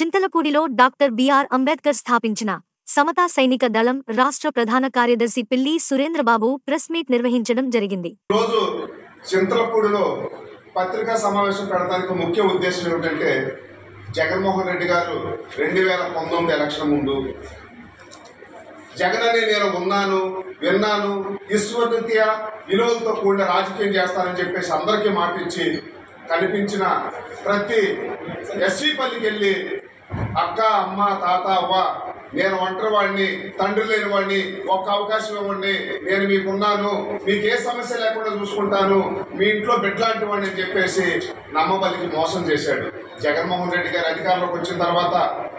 చింతలపూడిలో doctor BR Ambedkar స్థాపించిన సమతా సైనిక దళం రాష్ట్ర ప్రధాన కార్యదర్శి పిల్లి సురేంద్రబాబు ప్రెస్ మీట్ నిర్వహించడం జరిగింది రోజు చింతలపూడిలో పత్రికా సమావేశం పెడతానికి ముఖ్య ఉద్దేశం ఏమిటంటే జగన్మోహన్ రెడ్డి గారు రెండు వేల పంతొమ్మిది ఎలక్షన్ ముందు జగన్ అని నేను ఉన్నాను విన్నాను ఈశ్వరీత్య విలువలతో కూడిన రాజకీయం చేస్తానని చెప్పేసి అందరికీ మాట ఇచ్చి కనిపించిన ప్రతి ఎస్సీ పల్లికి వెళ్ళి అక్క అమ్మ తాత అవ్వ నేను ఒంటరి వాడిని తండ్రి లేని వాడిని ఒక్క అవకాశం ఇవ్వండి నేను మీకున్నాను మీకు ఏ సమస్య లేకుండా చూసుకుంటాను మీ ఇంట్లో బిడ్డలాంటి వాడిని అని చెప్పేసి నమ్మబలికి మోసం చేశాడు జగన్మోహన్ రెడ్డి గారు అధికారంలోకి వచ్చిన తర్వాత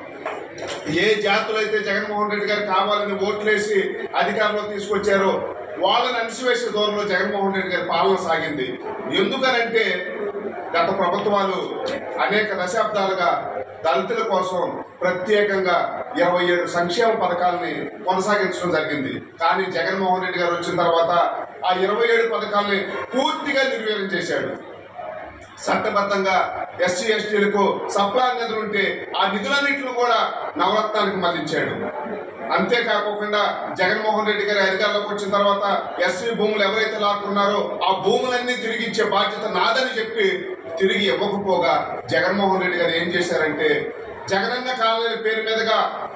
ఏ జాతులైతే జగన్మోహన్ రెడ్డి గారు కావాలని ఓట్లేసి అధికారంలో తీసుకొచ్చారో వాళ్ళని అణిసివేసే దూరంలో జగన్మోహన్ రెడ్డి గారి పాలన సాగింది ఎందుకనంటే గత ప్రభుత్వాలు అనేక దశాబ్దాలుగా దళితుల కోసం ప్రత్యేకంగా ఇరవై ఏడు సంక్షేమ పథకాలని కొనసాగించడం జరిగింది కానీ జగన్మోహన్ రెడ్డి గారు వచ్చిన తర్వాత ఆ ఇరవై ఏడు పథకాలని పూర్తిగా నిర్వీర్యం చేశాడు చట్టబద్ధంగా ఎస్సీ ఎస్టీలకు సప్లా నిధులు ఉంటే ఆ నిధులన్నింటిని కూడా నవరత్నానికి మళ్లించాడు అంతేకాకుండా జగన్మోహన్ రెడ్డి గారి అధికారంలోకి వచ్చిన తర్వాత ఎస్సీ భూములు ఎవరైతే లాక్కున్నారో ఆ భూములన్నీ తిరిగి ఇచ్చే బాధ్యత నాదని చెప్పి తిరిగి ఇవ్వకపోగా జగన్మోహన్ రెడ్డి గారు ఏం చేశారంటే జగనన్న కాలనీ పేరు మీదుగా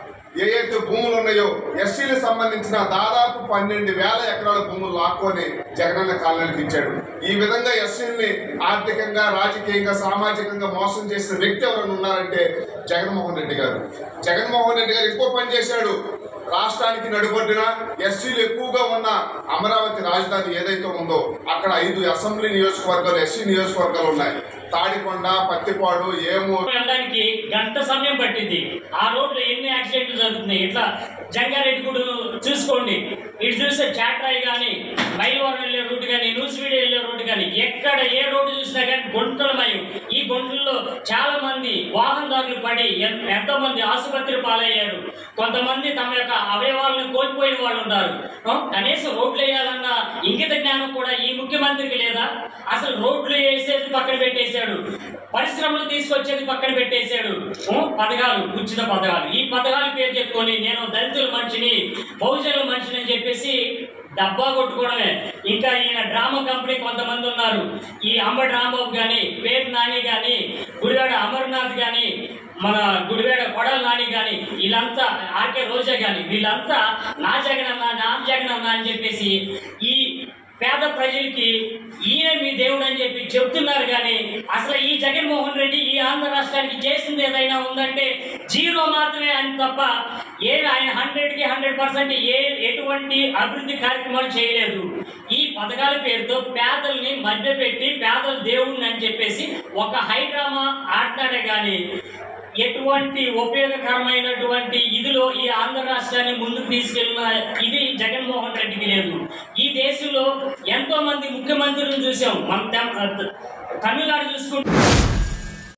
ఏ అయితే భూములు ఉన్నాయో ఎస్సీలకు సంబంధించిన దాదాపు పన్నెండు వేల ఎకరాల భూములు లాక్కొని జగనన్న కాలనీలకు ఇచ్చాడు ఈ విధంగా ఎస్సీని ఆర్థికంగా రాజకీయంగా సామాజికంగా మోసం చేసిన వ్యక్తి ఎవరైనా ఉన్నారంటే జగన్మోహన్ రెడ్డి గారు జగన్మోహన్ రెడ్డి గారు ఇంకో పని చేశాడు రాష్ట్రానికి నడుబొడ్డిన ఎస్సీలు ఎక్కువగా ఉన్న అమరావతి రాజధాని ఏదైతే ఉందో అక్కడ ఐదు అసెంబ్లీ నియోజకవర్గాలు ఎస్సీ నియోజకవర్గాలు ఉన్నాయి తాడికొండ పత్తిపాడు ఏమూరు వెళ్ళడానికి గంట సమయం పట్టింది ఆ రోడ్లో ఎన్ని యాక్సిడెంట్లు జరుగుతున్నాయి ఇట్లా జంగారెడ్డి కూడా చూసుకోండి ఇటు చూస్తే చాట్రాయి కానీ మైలవరం వెళ్ళే రోడ్డు కానీ నూసివీడి వెళ్ళే రోడ్డు కానీ ఎక్కడ ఏ రోడ్డు చూసినా కానీ గుంటలమయం ఈ గుంటల్లో చాలా మంది వాహనదారులు పడి ఎన్- ఎంతో మంది ఆసుపత్రి పాలయ్యారు కొంతమంది తమ యొక్క అవయవాలను కోల్పోయిన వాళ్ళు ఉన్నారు ఆ, కనీసం రోడ్లు వేయాలన్న ఇంగిత జ్ఞానం కూడా ఈ ముఖ్యమంత్రికి లేదా అసలు రోడ్లు వేసేది పక్కన పెట్టేశాడు పరిశ్రమలు తీసుకొచ్చేది పక్కన పెట్టేశాడు ఆ, పథకాలు ఉచిత పథకాలు ఈ పథకాల పేరు చెప్పుకొని నేను దళితుల మనిషిని బహుజనుల మనిషిని అని చెప్పేసి డబ్బా కొట్టుకోవడమే ఇంకా ఈయన డ్రామా కంపెనీ కొంతమంది ఉన్నారు ఈ అంబటి రాంబాబు కానీ పేరు నాని కానీ గుడివాడ అమర్నాథ్ కానీ మన గుడివాడ కొడల నాని కానీ వీళ్ళంతా ఆర్కే రోజా కానీ వీళ్ళంతా నా జగనన్న నా జగనన్న అని చెప్పేసి ఈ పేద ప్రజలకి ఈయన మీ దేవుడు అని చెప్పి చెప్తున్నారు కానీ అసలు ఈ జగన్మోహన్ రెడ్డి ఈ ఆంధ్ర రాష్ట్రానికి చేసింది ఏదైనా ఉందంటే జీరో మాత్రమే అని తప్ప ఏ ఆయన హండ్రెడ్కి హండ్రెడ్ పర్సెంట్ ఏ ఎటువంటి అభివృద్ధి కార్యక్రమాలు చేయలేదు ఈ పథకాల పేరుతో పేదల్ని మధ్యపెట్టి పేదల దేవుడిని అని చెప్పేసి ఒక హైడ్రామా ఆడినాడే కానీ ఎటువంటి ఉపయోగకరమైనటువంటి ఇదిలో ఈ ఆంధ్ర రాష్ట్రాన్ని ముందుకు తీసుకెళ్ళిన ఇది జగన్మోహన్ రెడ్డికి లేదు ఈ దేశంలో ఎంతో మంది ముఖ్యమంత్రులను చూసాం మన తెం- తమిళనాడు చూసుకుంటే